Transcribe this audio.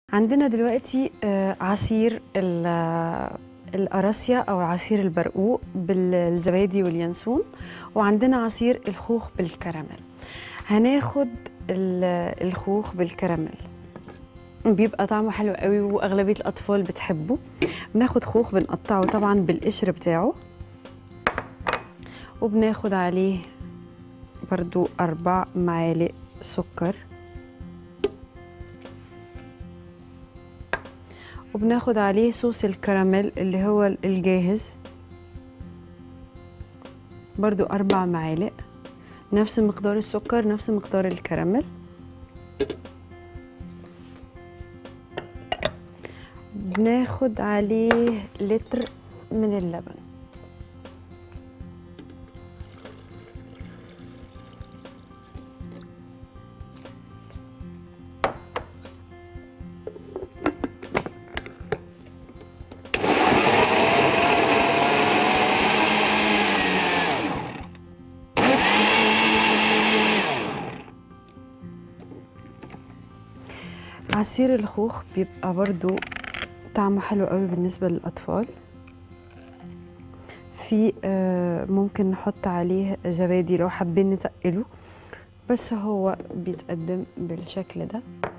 عندنا دلوقتي آه، عصير ال- آه، القراصية أو عصير البرقوق بالزبادي واليانسون وعندنا عصير الخوخ بالكراميل هناخد ال- الخوخ بالكراميل بيبقى طعمه حلو قوي واغلبيه الاطفال بتحبه بناخد خوخ بنقطعه طبعا بالقشر بتاعه وبناخد عليه برضو اربع معالق سكر وبناخد عليه صوص الكراميل اللي هو الجاهز برضو اربع معالق نفس مقدار السكر نفس مقدار الكراميل بناخد عليه لتر من اللبن عصير الخوخ بيبقى برضو طعمه حلو قوي بالنسبة للأطفال في آه، ممكن نحط عليه زبادي لو حابين نتقله بس هو بيتقدم بالشكل ده